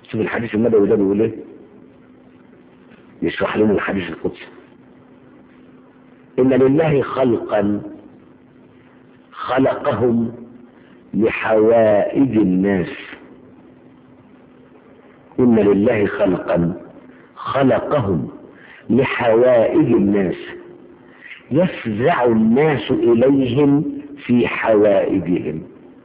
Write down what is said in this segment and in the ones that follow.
شوف الحديث النبوي ده بيقول ايه يشرح لنا الحديث القدسي ان لله خلقا خلقهم لحوائج الناس ان لله خلقا خلقهم لحوائج الناس يفزع الناس اليهم في حوائجهم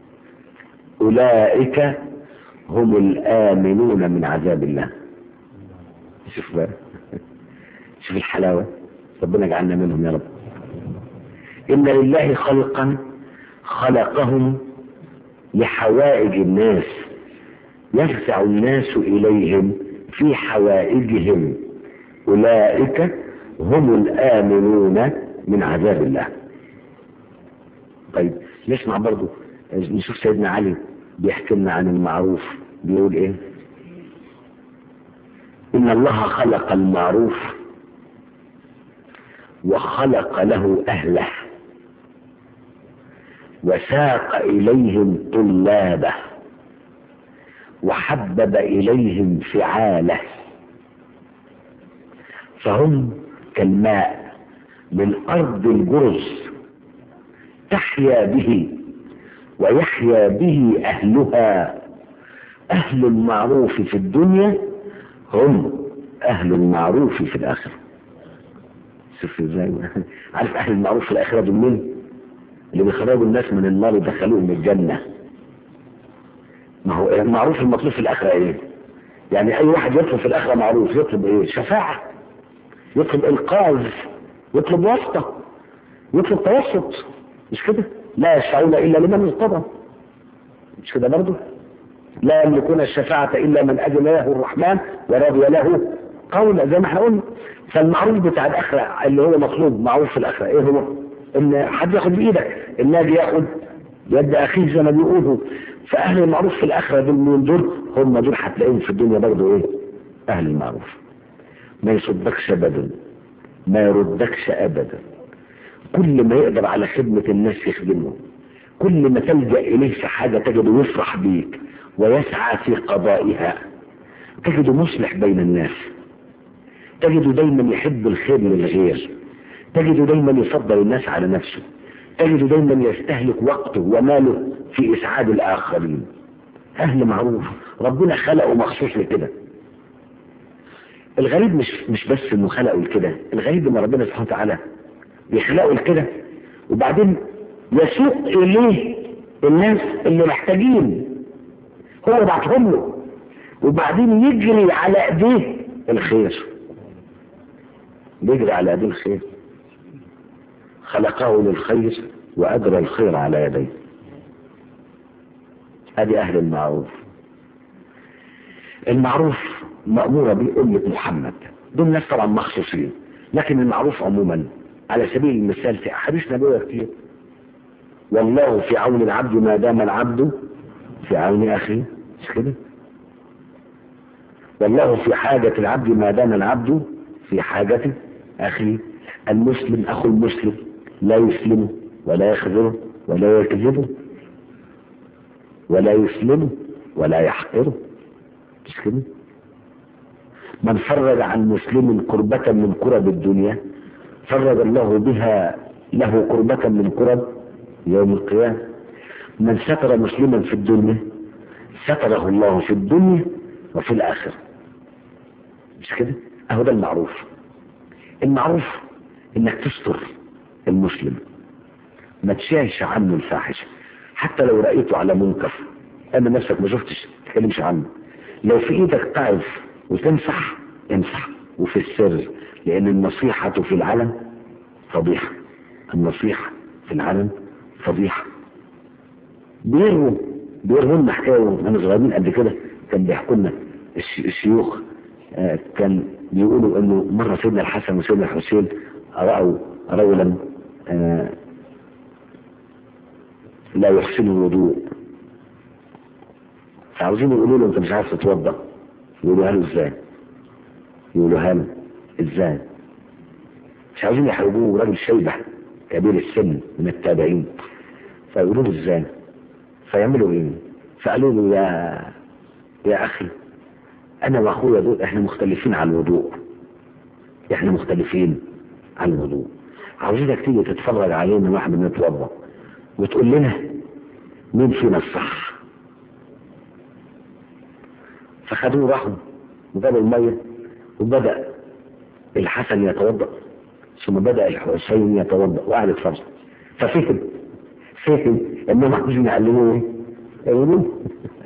اولئك هم الامنون من عذاب الله شوف بقى شوف الحلاوه ربنا يجعلنا منهم يا رب ان لله خلقا خلقهم لحوائج الناس يفزع الناس اليهم في حوائجهم اولئك هم الامنون من عذاب الله طيب نسمع برضو نشوف سيدنا علي بيحكي لنا عن المعروف بيقول ايه ان الله خلق المعروف وخلق له اهله وساق اليهم طلابه وحبب اليهم فعاله فهم كالماء من ارض الجرز تحيا به ويحيا به اهلها اهل المعروف في الدنيا هم اهل المعروف في الاخره شوف ازاي عارف اهل المعروف في الاخره دول مين اللي بيخرجوا الناس من النار يدخلوهم الجنه ما هو المعروف المطلوب في الاخره ايه يعني اي واحد يطلب في الاخره معروف يطلب ايه شفاعه يطلب انقاذ يطلب واسطه يطلب توسط مش كده لا يشفعون الا لمن ارتضى مش كده برضه لا يملكون الشفاعة إلا من أذن له الرحمن ورضي له قولا زي ما احنا قلنا فالمعروف بتاع الآخرة اللي هو مطلوب معروف في الآخرة إيه هو؟ إن حد ياخد بإيدك النادي ياخد بيد أخيه زي ما بيقولوا فأهل المعروف في الآخرة دول من دول هم دول هتلاقيهم في الدنيا برضه إيه؟ أهل المعروف ما يصدقش أبدا ما يردكش أبدا كل ما يقدر على خدمة الناس يخدمهم كل ما تلجأ إليه في حاجة تجده يفرح بيك ويسعى في قضائها تجده مصلح بين الناس تجده دايما يحب الخير للغير تجده دايما يفضل الناس على نفسه تجده دايما يستهلك وقته وماله في إسعاد الآخرين أهل معروف ربنا خلقه مخصوص لكده الغريب مش مش بس انه خلقه لكده الغريب ان ربنا سبحانه وتعالى بيخلقه لكده وبعدين يسوق اليه الناس اللي محتاجين هو بعتهم له وبعدين يجري على ايديه الخير بيجري على ايديه الخير خلقه للخير واجرى الخير على يديه ادي اهل المعروف المعروف مأمورة به أمة محمد دول ناس طبعا مخصوصين لكن المعروف عموما على سبيل المثال في أحاديث نبوية كتير والله في عون العبد ما دام العبد في عون أخيه مش كده والله في حاجة العبد ما دام العبد في حاجة أخيه المسلم أخو المسلم لا يسلمه ولا يخذله ولا يكذبه ولا يسلمه ولا يحقره مش كده من فرج عن مسلم كربة من كرب الدنيا فرج الله بها له كربة من كرب يوم القيامة من ستر مسلما في الدنيا ستره الله في الدنيا وفي الآخرة مش كده اهو ده المعروف المعروف انك تستر المسلم ما تشاهش عنه الفاحشة حتى لو رأيته على منكر انا نفسك ما شفتش تكلمش عنه لو في ايدك تعرف وتنصح انصح وفي السر لان النصيحة في العلن فضيحة النصيحة في العلن فضيحة بيروا بيروا لنا حكاية وانا صغيرين قد كده كان بيحكوا لنا الشيوخ آه كان بيقولوا انه مرة سيدنا الحسن وسيدنا الحسين رأوا رجلا آه لا يحسن الوضوء فعاوزين يقولوا له انت مش عارف تتوضا يقولوا له ازاي يقولوا له ازاي مش عاوزين يحاربوه راجل شيبه كبير السن من التابعين فيقولوا له ازاي فيعملوا ايه فقالوا له يا يا اخي انا واخويا دول احنا مختلفين عن الوضوء احنا مختلفين عن الوضوء عاوزينك تيجي تتفرج علينا واحنا بنتوضا وتقول لنا مين فينا الصح فخدوه راحوا وجابوا الميه وبدا الحسن يتوضا ثم بدا الحسين يتوضا وقعد يتفرج ففهم فهم انهم عاوزين يعلموه الوضوء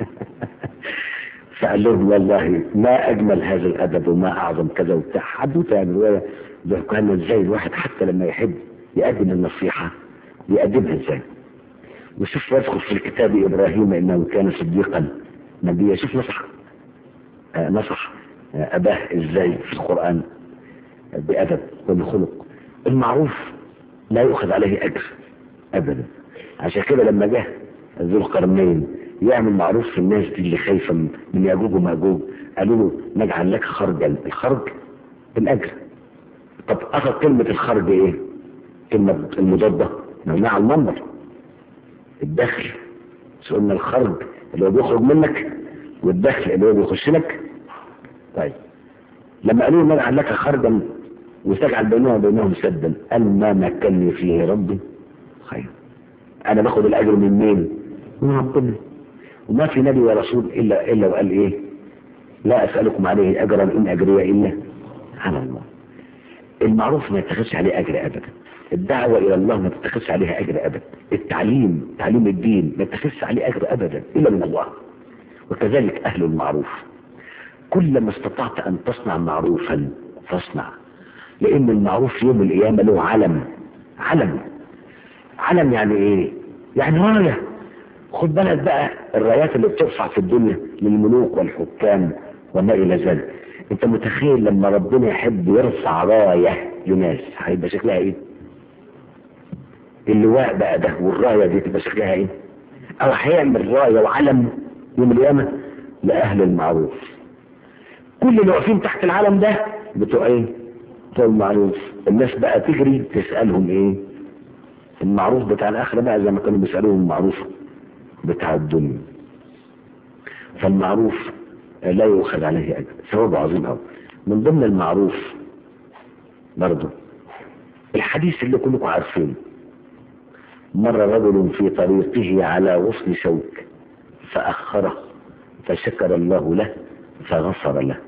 فقال لهم والله ما اجمل هذا الادب وما اعظم كذا وبتاع حدوته يعني روايه ده كان ازاي الواحد حتى لما يحب يقدم النصيحه يقدمها ازاي وشوف يذكر في الكتاب ابراهيم انه كان صديقا نبيا شوف نصح آه نصح آه اباه ازاي في القران بادب وبخلق المعروف لا يؤخذ عليه اجر ابدا عشان كده لما جه ذو القرنين يعمل معروف في الناس دي اللي خايفه من ياجوج وماجوج قالوا له نجعل لك خرجا الخرج بالاجر طب اخذ كلمه الخرج ايه؟ كلمه المضاده مع المنبر الدخل مش قلنا الخرج اللي هو بيخرج منك والدخل اللي هو بيخش لك طيب لما قالوا له نجعل لك خرجا وتجعل بيننا وبينهم سدا قال ما مكنني فيه ربي خير انا باخد الاجر من مين؟ من ربنا وما في نبي ورسول الا الا وقال ايه؟ لا اسالكم عليه اجرا ان اجري الا على الله. المعروف ما يتخذش عليه اجر ابدا. الدعوه الى الله ما تتخذش عليها اجر ابدا. التعليم تعليم الدين ما يتخذش عليه اجر ابدا الا من الله. وكذلك اهل المعروف. كلما استطعت ان تصنع معروفا فاصنع. لان المعروف يوم القيامه له علم. علم. علم يعني ايه؟ يعني رايه خد بالك بقى الرايات اللي بترفع في الدنيا للملوك والحكام وما الى ذلك انت متخيل لما ربنا يحب يرفع رايه لناس هيبقى شكلها ايه؟ اللواء بقى ده والرايه دي تبقى شكلها ايه؟ او هيعمل رايه وعلم يوم القيامه لاهل المعروف كل اللي واقفين تحت العلم ده بتوع ايه؟ بتوع المعروف الناس بقى تجري تسالهم ايه؟ المعروف بتاع الاخره بقى زي ما كانوا بيسالوهم المعروف بتاع الدنيا فالمعروف لا يؤخذ عليه اجر ثواب عظيم قوي من ضمن المعروف برضه الحديث اللي كلكم عارفينه مر رجل في طريقه على غصن شوك فأخره فشكر الله له فغفر له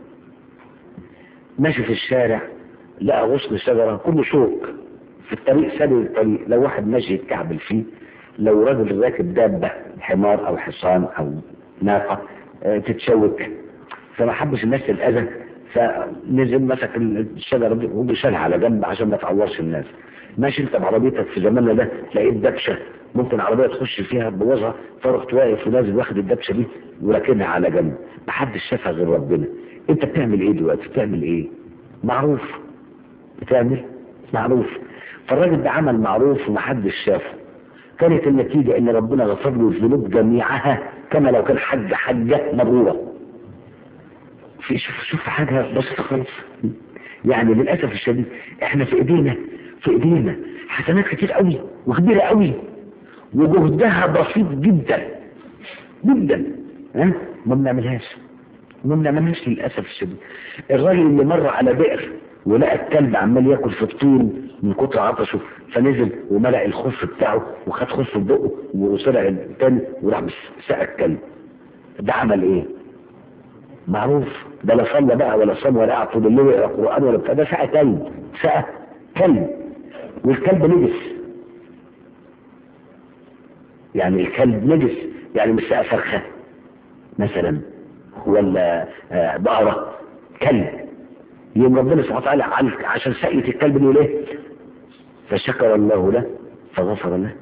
ماشي في الشارع لقى غصن شجرة كله شوك في الطريق سابق الطريق لو واحد ماشي يتكعبل فيه لو راجل راكب دابة حمار او حصان او ناقة اه تتشوك فما حبش الناس الاذى فنزل مسك الشجرة دي وبيشالها على جنب عشان ما تعورش الناس ماشي انت بعربيتك في زماننا ده لقيت دبشة ممكن عربية تخش فيها تبوظها فرحت واقف ونازل واخد الدبشة دي وراكنها على جنب محدش شافها غير ربنا انت بتعمل ايه دلوقتي بتعمل ايه معروف بتعمل معروف فالراجل ده عمل معروف ومحدش شافه كانت النتيجة ان ربنا غفر له الذنوب جميعها كما لو كان حج حجة مبرورة في شوف شوف حاجة بسيطة خالص يعني للأسف الشديد احنا في ايدينا في ايدينا حسنات كتير قوي وكبيرة قوي وجهدها بسيط جدا جدا ها ما بنعملهاش ما بنعملهاش للأسف الشديد الراجل اللي مر على بئر ولقى الكلب عمال ياكل في الطين من كتر عطشه فنزل وملأ الخف بتاعه وخد خف في بقه وسرع التاني وراح سقى الكلب ده عمل ايه؟ معروف ده لا صلى بقى ولا صام ولا قعد طول الليل يقرا قران ولا بتاع ده سقى كلب سقى كلب والكلب نجس يعني الكلب نجس يعني مش سقى فرخه مثلا ولا آه بقره كلب يوم ربنا سبحانه وتعالى عشان سقية الكلب يقول ايه فشكر الله له فغفر له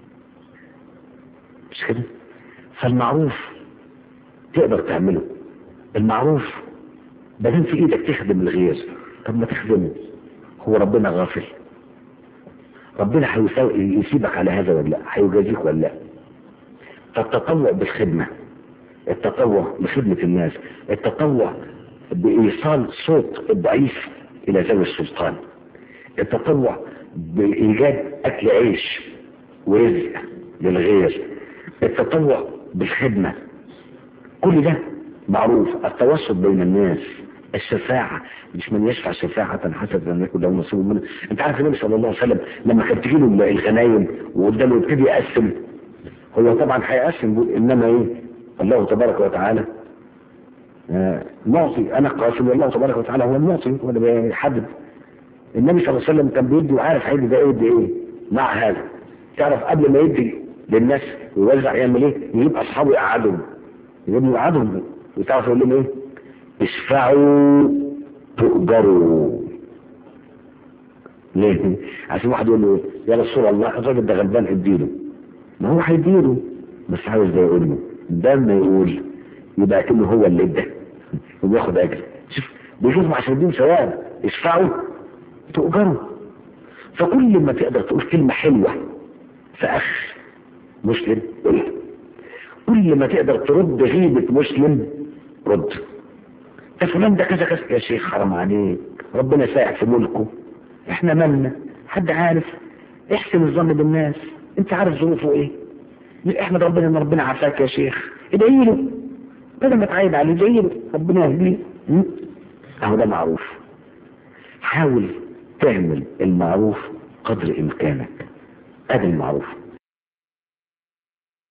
مش كده فالمعروف تقدر تعمله المعروف بدل في ايدك تخدم الغير طب ما تخدمه هو ربنا غافل ربنا هيسيبك على هذا ولا لا هيجازيك ولا لا فالتطوع بالخدمة التطوع بخدمة الناس التطوع بإيصال صوت الضعيف إلى ذوي السلطان التطوع بإيجاد أكل عيش ورزق للغير التطوع بالخدمة كل ده معروف التوسط بين الناس الشفاعة مش من يشفع شفاعة حسب أن يكون له نصيب منها أنت عارف النبي صلى الله عليه وسلم لما كانت تجي له الغنايم وقدامه يبتدي يقسم هو طبعا هيقسم يقول إنما إيه الله تبارك وتعالى آه معطي أنا قاسم والله تبارك وتعالى هو المعطي هو اللي بيحدد النبي صلى الله عليه وسلم كان بيدي وعارف هيدي ده يدي إيه مع هذا تعرف قبل ما يدي للناس ويوزع يعمل إيه يجيب أصحابه يقعدهم يجيب يقعدهم وتعرف يقول لهم إيه اشفعوا تؤجروا ليه عشان واحد يقول له يا رسول الله الراجل ده غلبان اديله ما هو هيديله بس عاوز ده يقول له ده ما يقول يبقى كأنه هو اللي ادى وبياخد اجر شوف بيشوفوا عشان يديهم ثواب اشفعوا تؤجروا فكل ما تقدر تقول كلمة حلوة في اخ مسلم قول كل ما تقدر ترد غيبة مسلم رد ده فلان ده كذا كذا يا شيخ حرام عليك ربنا سائع في ملكه احنا مالنا حد عارف احسن الظن بالناس انت عارف ظروفه ايه احمد ربنا ان ربنا عافاك يا شيخ ادعي له بدل ما تعايد عليه ادعي له ربنا يهديه اهو ده معروف حاول تعمل المعروف قدر امكانك ادي المعروف